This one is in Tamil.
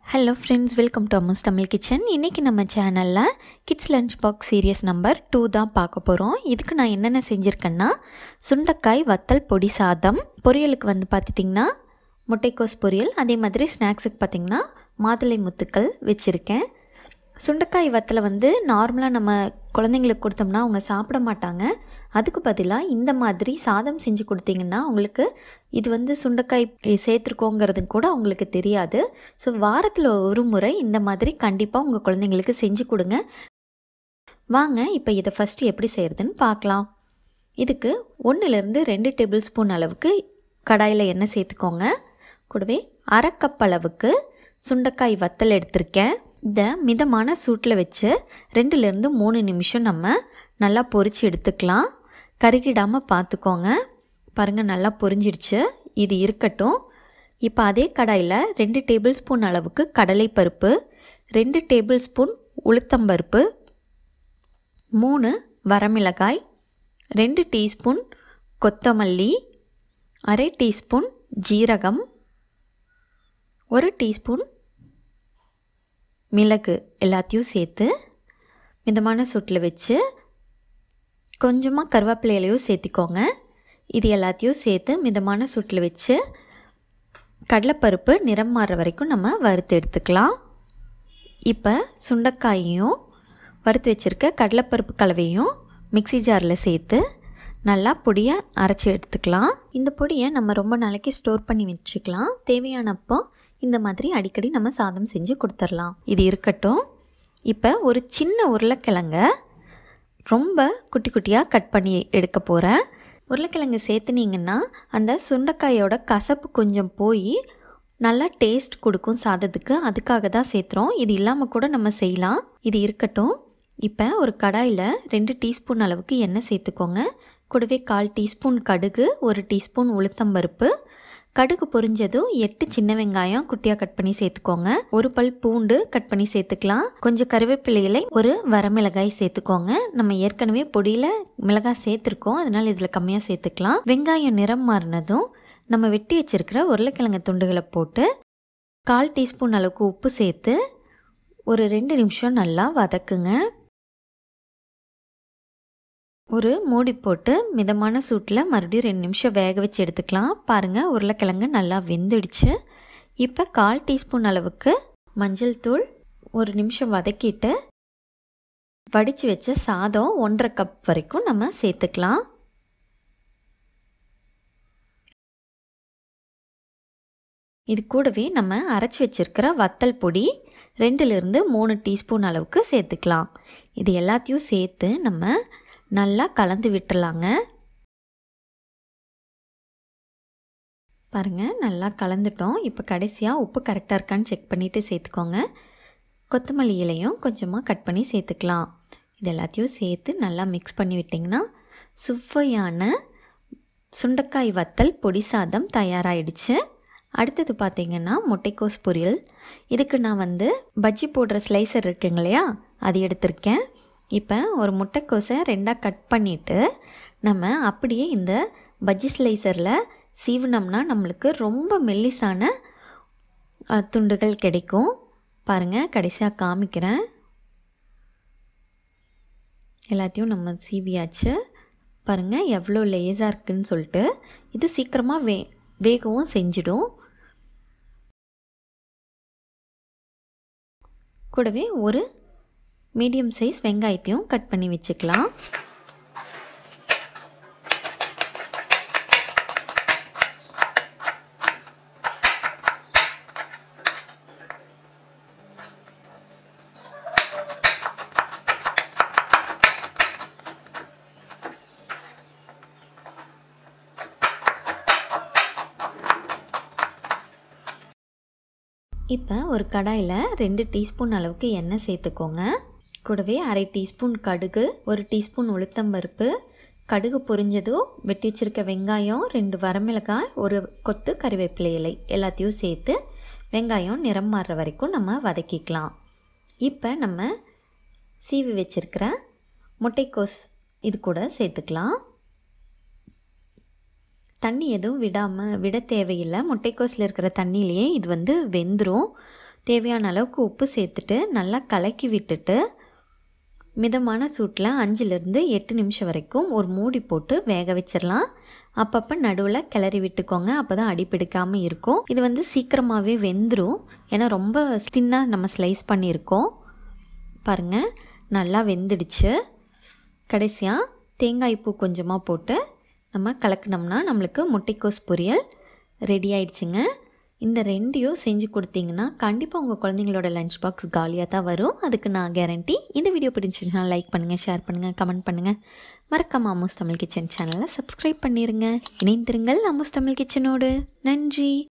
hello friends welcome to Ammu's Tamil kitchen இன்றைக்கி நம்ம சேனலில் kids lunch box series number two தான் பார்க்க போகிறோம் இதுக்கு நான் என்னென்ன செஞ்சுருக்கேன்னா சுண்டைக்காய் வத்தல் பொடி சாதம் பொரியலுக்கு வந்து பார்த்துட்டிங்கன்னா முட்டைக்கோஸ் பொரியல் அதே மாதிரி ஸ்நாக்ஸுக்கு பார்த்திங்கன்னா மாதுளை முத்துக்கள் வச்சுருக்கேன் சுண்டைக்காய் வத்தலை வந்து நார்மலாக நம்ம குழந்தைங்களுக்கு கொடுத்தோம்னா அவங்க சாப்பிட மாட்டாங்க அதுக்கு பதிலாக இந்த மாதிரி சாதம் செஞ்சு கொடுத்தீங்கன்னா அவங்களுக்கு இது வந்து சுண்டைக்காய் சேர்த்துருக்கோங்கிறது கூட அவங்களுக்கு தெரியாது ஸோ வாரத்தில் ஒரு முறை இந்த மாதிரி கண்டிப்பாக உங்கள் குழந்தைங்களுக்கு செஞ்சு கொடுங்க வாங்க இப்போ இதை ஃபஸ்ட்டு எப்படி செய்கிறதுன்னு பார்க்கலாம் இதுக்கு ஒன்றுலேருந்து ரெண்டு டேபிள் ஸ்பூன் அளவுக்கு கடாயில் எண்ணெய் சேர்த்துக்கோங்க கூடவே அரை கப் அளவுக்கு சுண்டைக்காய் வத்தல் எடுத்திருக்கேன் இதை மிதமான சூட்டில் வச்சு ரெண்டுலேருந்து மூணு நிமிஷம் நம்ம நல்லா பொரித்து எடுத்துக்கலாம் கருகிடாமல் பார்த்துக்கோங்க பாருங்கள் நல்லா பொரிஞ்சிடுச்சு இது இருக்கட்டும் இப்போ அதே கடாயில் ரெண்டு டேபிள் ஸ்பூன் அளவுக்கு கடலைப்பருப்பு ரெண்டு டேபிள் ஸ்பூன் உளுத்தம்பருப்பு மூணு வரமிளகாய் ரெண்டு டீஸ்பூன் கொத்தமல்லி அரை டீஸ்பூன் ஜீரகம் ஒரு டீஸ்பூன் மிளகு எல்லாத்தையும் சேர்த்து மிதமான சூட்டில் வச்சு கொஞ்சமாக கருவேப்பிலையிலையும் சேர்த்திக்கோங்க இது எல்லாத்தையும் சேர்த்து மிதமான சூட்டில் வச்சு கடலைப்பருப்பு நிறம் மாறுற வரைக்கும் நம்ம வறுத்து எடுத்துக்கலாம் இப்போ சுண்டைக்காயையும் வறுத்து வச்சுருக்க கடலைப்பருப்பு கலவையும் மிக்சி ஜாரில் சேர்த்து நல்லா பொடியை அரைச்சி எடுத்துக்கலாம் இந்த பொடியை நம்ம ரொம்ப நாளைக்கு ஸ்டோர் பண்ணி வச்சுக்கலாம் தேவையானப்போ இந்த மாதிரி அடிக்கடி நம்ம சாதம் செஞ்சு கொடுத்துர்லாம் இது இருக்கட்டும் இப்போ ஒரு சின்ன உருளைக்கிழங்க ரொம்ப குட்டி குட்டியாக கட் பண்ணி எடுக்க போகிறேன் உருளைக்கிழங்கு சேர்த்துனீங்கன்னா அந்த சுண்டைக்காயோட கசப்பு கொஞ்சம் போய் நல்லா டேஸ்ட் கொடுக்கும் சாதத்துக்கு அதுக்காக தான் சேர்த்துறோம் இது இல்லாமல் கூட நம்ம செய்யலாம் இது இருக்கட்டும் இப்போ ஒரு கடாயில் ரெண்டு டீஸ்பூன் அளவுக்கு எண்ணெய் சேர்த்துக்கோங்க கூடவே கால் டீஸ்பூன் கடுகு ஒரு டீஸ்பூன் உளுத்தம்பருப்பு கடுகு பொரிஞ்சதும் எட்டு சின்ன வெங்காயம் குட்டியாக கட் பண்ணி சேர்த்துக்கோங்க ஒரு பல் பூண்டு கட் பண்ணி சேர்த்துக்கலாம் கொஞ்சம் கருவேப்பிலைகளை ஒரு வரமிளகாய் சேர்த்துக்கோங்க நம்ம ஏற்கனவே பொடியில் மிளகாய் சேர்த்துருக்கோம் அதனால் இதில் கம்மியாக சேர்த்துக்கலாம் வெங்காயம் நிறம் மாறினதும் நம்ம வெட்டி வச்சிருக்கிற உருளைக்கிழங்கு துண்டுகளை போட்டு கால் டீஸ்பூன் அளவுக்கு உப்பு சேர்த்து ஒரு ரெண்டு நிமிஷம் நல்லா வதக்குங்க ஒரு மூடி போட்டு மிதமான சூட்டில் மறுபடியும் ரெண்டு நிமிஷம் வேக வச்சு எடுத்துக்கலாம் பாருங்கள் உருளைக்கிழங்கு நல்லா வெந்துடுச்சு இப்போ கால் டீஸ்பூன் அளவுக்கு மஞ்சள் தூள் ஒரு நிமிஷம் வதக்கிட்டு வடித்து வச்ச சாதம் ஒன்றரை கப் வரைக்கும் நம்ம சேர்த்துக்கலாம் இது கூடவே நம்ம அரைச்சி வச்சிருக்கிற வத்தல் பொடி ரெண்டுலேருந்து மூணு டீஸ்பூன் அளவுக்கு சேர்த்துக்கலாம் இது எல்லாத்தையும் சேர்த்து நம்ம நல்லா கலந்து விட்டுறலாங்க பாருங்கள் நல்லா கலந்துட்டோம் இப்போ கடைசியாக உப்பு கரெக்டாக இருக்கான்னு செக் பண்ணிவிட்டு சேர்த்துக்கோங்க கொத்தமல்லி இலையும் கொஞ்சமாக கட் பண்ணி சேர்த்துக்கலாம் இது எல்லாத்தையும் சேர்த்து நல்லா மிக்ஸ் பண்ணி விட்டிங்கன்னா சுவையான சுண்டைக்காய் வத்தல் பொடி சாதம் தயாராகிடுச்சு அடுத்தது பார்த்திங்கன்னா முட்டைக்கோஸ் பொரியல் இதுக்கு நான் வந்து பஜ்ஜி போடுற ஸ்லைசர் இருக்குங்க இல்லையா அது எடுத்திருக்கேன் இப்போ ஒரு முட்டைக்கோஸை ரெண்டாக கட் பண்ணிவிட்டு நம்ம அப்படியே இந்த பஜ்ஜி ஸ்லைசரில் சீவினோம்னா நம்மளுக்கு ரொம்ப மெல்லிசான துண்டுகள் கிடைக்கும் பாருங்கள் கடைசியாக காமிக்கிறேன் எல்லாத்தையும் நம்ம சீவியாச்சு பாருங்கள் எவ்வளோ லேஸாக இருக்குதுன்னு சொல்லிட்டு இது சீக்கிரமாக வே வேகவும் செஞ்சிடும் கூடவே ஒரு மீடியம் சைஸ் வெங்காயத்தையும் கட் பண்ணி வச்சுக்கலாம் இப்போ ஒரு கடாயில் ரெண்டு டீஸ்பூன் அளவுக்கு எண்ணெய் சேர்த்துக்கோங்க கூடவே அரை டீஸ்பூன் கடுகு ஒரு டீஸ்பூன் உளுத்தம்பருப்பு கடுகு பொரிஞ்சதும் வெட்டி வச்சுருக்க வெங்காயம் ரெண்டு வரமிளகாய் ஒரு கொத்து கறிவேப்பிலை இலை எல்லாத்தையும் சேர்த்து வெங்காயம் நிறம் மாறுற வரைக்கும் நம்ம வதக்கிக்கலாம் இப்போ நம்ம சீவி வச்சுருக்கிற முட்டைக்கோஸ் இது கூட சேர்த்துக்கலாம் தண்ணி எதுவும் விடாமல் விட தேவையில்லை முட்டைக்கோஸில் இருக்கிற தண்ணியிலேயே இது வந்து வெந்துடும் தேவையான அளவுக்கு உப்பு சேர்த்துட்டு நல்லா கலக்கி விட்டுட்டு மிதமான சூட்டில் அஞ்சுலேருந்து எட்டு நிமிஷம் வரைக்கும் ஒரு மூடி போட்டு வேக வச்சிடலாம் அப்பப்போ நடுவில் கிளறி விட்டுக்கோங்க அப்போ தான் அடிப்பிடிக்காமல் இருக்கும் இது வந்து சீக்கிரமாகவே வெந்துடும் ஏன்னா ரொம்ப ஸ்டின்னாக நம்ம ஸ்லைஸ் பண்ணியிருக்கோம் பாருங்கள் நல்லா வெந்துடுச்சு கடைசியாக தேங்காய் பூ கொஞ்சமாக போட்டு நம்ம கலக்கினோம்னா நம்மளுக்கு முட்டைக்கோஸ் பொரியல் ரெடி ஆயிடுச்சுங்க இந்த ரெண்டையும் செஞ்சு கொடுத்தீங்கன்னா கண்டிப்பாக உங்கள் குழந்தைங்களோட லஞ்ச் பாக்ஸ் காலியாக தான் வரும் அதுக்கு நான் கேரண்டி இந்த வீடியோ பிடிச்சிருச்சுன்னா லைக் பண்ணுங்கள் ஷேர் பண்ணுங்கள் கமெண்ட் பண்ணுங்கள் மறக்காம அம்மூஸ் தமிழ் கிச்சன் சேனலை சப்ஸ்கிரைப் பண்ணிடுங்க இணைந்திருங்கள் அம்மூஸ் தமிழ் கிச்சனோடு நன்றி